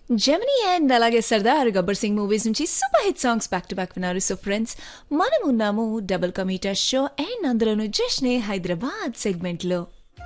Gemini and అలాగే Sardaar Gabbar Singh movies నుంచి super hit songs back to back విన్నారు సో ఫ్రెండ్స్ మనం ఉన్నాము డబుల్ కమీటర్ షో అండ్ అందులోను జష్నే హైదరాబాద్ సెగ్మెంట్ లో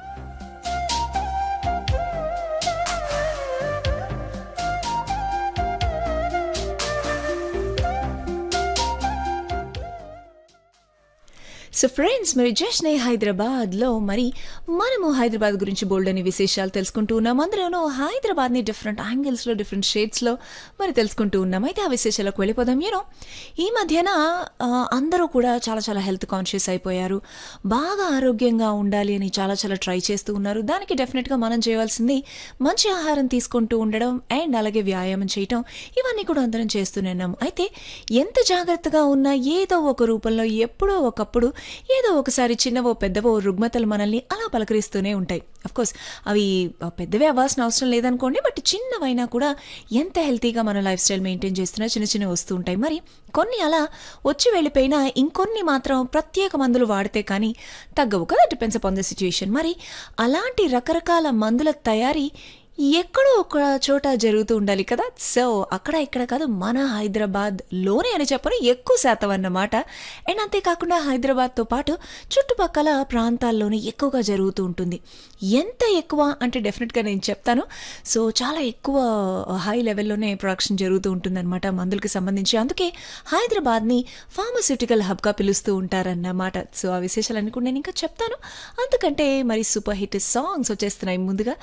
సో ఫ్రెండ్స్ మరి జష్నే హైదరాబాద్లో మరి మనము హైదరాబాద్ గురించి బోల్డ్ అని విశేషాలు తెలుసుకుంటూ ఉన్నాం అందులోనూ హైదరాబాద్ని డిఫరెంట్ యాంగిల్స్లో డిఫరెంట్ షేడ్స్లో మరి తెలుసుకుంటూ ఉన్నాం అయితే ఆ విశేషాలకు వెళ్ళిపోదాం యూనో ఈ మధ్యన ఆ, అందరూ కూడా చాలా చాలా హెల్త్ కాన్షియస్ అయిపోయారు బాగా ఆరోగ్యంగా ఉండాలి అని చాలా చాలా ట్రై చేస్తూ ఉన్నారు దానికి డెఫినెట్గా మనం చేయవలసింది మంచి ఆహారం తీసుకుంటూ ఉండడం అండ్ అలాగే వ్యాయామం చేయటం ఇవన్నీ కూడా అందరం చేస్తూనే ఉన్నాం అయితే ఎంత జాగ్రత్తగా ఉన్నా ఏదో ఒక రూపంలో ఎప్పుడో ఒకప్పుడు ఏదో ఒకసారి చిన్నవో పెద్దవో రుగ్మతలు మనల్ని అలా పలకరిస్తూనే ఉంటాయి కోర్స్ అవి ఆ, పెద్దవే అవ్వాల్సిన అవసరం లేదనుకోండి బట్ చిన్నవైనా కూడా ఎంత హెల్తీగా మన లైఫ్ స్టైల్ మెయింటైన్ చేస్తున్నా చిన్న చిన్నవి వస్తూ ఉంటాయి మరి కొన్ని అలా వచ్చి వెళ్ళిపోయినా ఇంకొన్ని మాత్రం ప్రత్యేక మందులు వాడితే కానీ తగ్గవు కదా డిపెండ్స్ అపాన్ ద సిచ్యుయేషన్ మరి అలాంటి రకరకాల మందుల తయారీ ఎక్కడో ఒక చోట జరుగుతూ ఉండాలి కదా సో అక్కడ ఇక్కడ కాదు మన హైదరాబాద్ లోనే అని చెప్పను ఎక్కువ శాతం అన్నమాట అండ్ అంతేకాకుండా హైదరాబాద్తో పాటు చుట్టుపక్కల ప్రాంతాల్లోనే ఎక్కువగా జరుగుతూ ఉంటుంది ఎంత ఎక్కువ అంటే డెఫినెట్గా నేను చెప్తాను సో చాలా ఎక్కువ హై లెవెల్లోనే ప్రొడక్షన్ జరుగుతూ ఉంటుందన్నమాట మందులకి సంబంధించి అందుకే హైదరాబాద్ని ఫార్మస్యూటికల్ హబ్గా పిలుస్తూ ఉంటారన్నమాట సో ఆ విశేషాలన్నీ కూడా నేను ఇంకా చెప్తాను అందుకంటే మరి సూపర్ హిట్ సాంగ్స్ వచ్చేస్తున్నాయి ముందుగా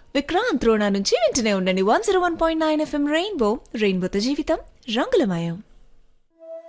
విక్రాంత్ రోణా నుంచి వింటూనే ఉండండి one zero one point nine FM rainbow రెయిన్బోతో జీవితం రంగులమయం